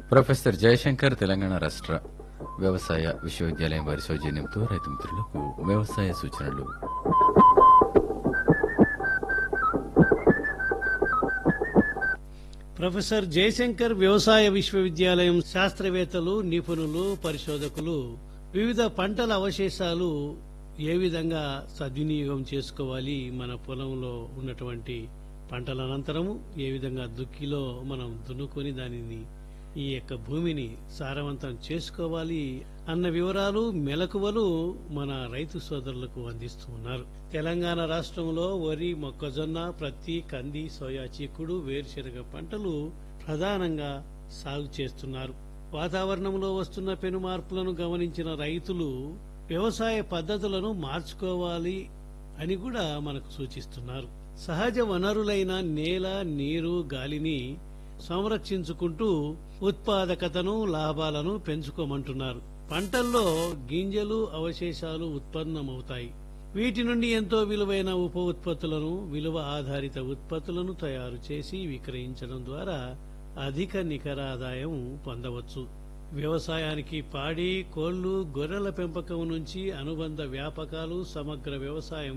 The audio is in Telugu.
ప్రొఫెసర్ జయశంకర్ తెలంగాణ రాష్ట్ర వ్యవసాయ విశ్వవిద్యాలయం వారి సౌజన్యంతో రైతు మిత్రులకు వ్యవసాయ సూచనలు ప్రొఫెసర్ జయశంకర్ వ్యవసాయ విశ్వవిద్యాలయం శాస్త్రవేత్తలు నిపుణులు పరిశోధకులు వివిధ పంటల అవశేషాలు ఏ విధంగా సద్వినియోగం చేసుకోవాలి మన పొలంలో ఉన్నటువంటి పంటల అనంతరము ఏ విధంగా దుక్కిలో మనం దున్నుకొని దానిని ఈ యొక్క భూమిని సారవంతం చేసుకోవాలి అన్న వివరాలు మెలకువలు మన రైతు సోదరులకు అందిస్తూ ఉన్నారు తెలంగాణ రాష్ట్రంలో వరి మొక్కజొన్న ప్రత్తి కంది సోయా చిక్కుడు వేరుశెనగ పంటలు ప్రధానంగా సాగు చేస్తున్నారు వాతావరణంలో వస్తున్న పెను మార్పులను గమనించిన రైతులు వ్యవసాయ పద్ధతులను మార్చుకోవాలి అని కూడా మనకు సూచిస్తున్నారు సహజ వనరులైన నేల నీరు గాలిని సంరక్షించుకుంటూ ఉత్పాదకతను లాభాలను పెంచుకోమంటున్నారు పంటల్లో గింజలు అవశేషాలు ఉత్పన్నమవుతాయి వీటి నుండి ఎంతో విలువైన ఉప ఉత్పత్తులను విలువ ఆధారిత ఉత్పత్తులను తయారు చేసి విక్రయించడం ద్వారా అధిక నికర ఆదాయం పొందవచ్చు వ్యవసాయానికి పాడి కోళ్లు గొర్రెల పెంపకం నుంచి అనుబంధ వ్యాపకాలు సమగ్ర వ్యవసాయం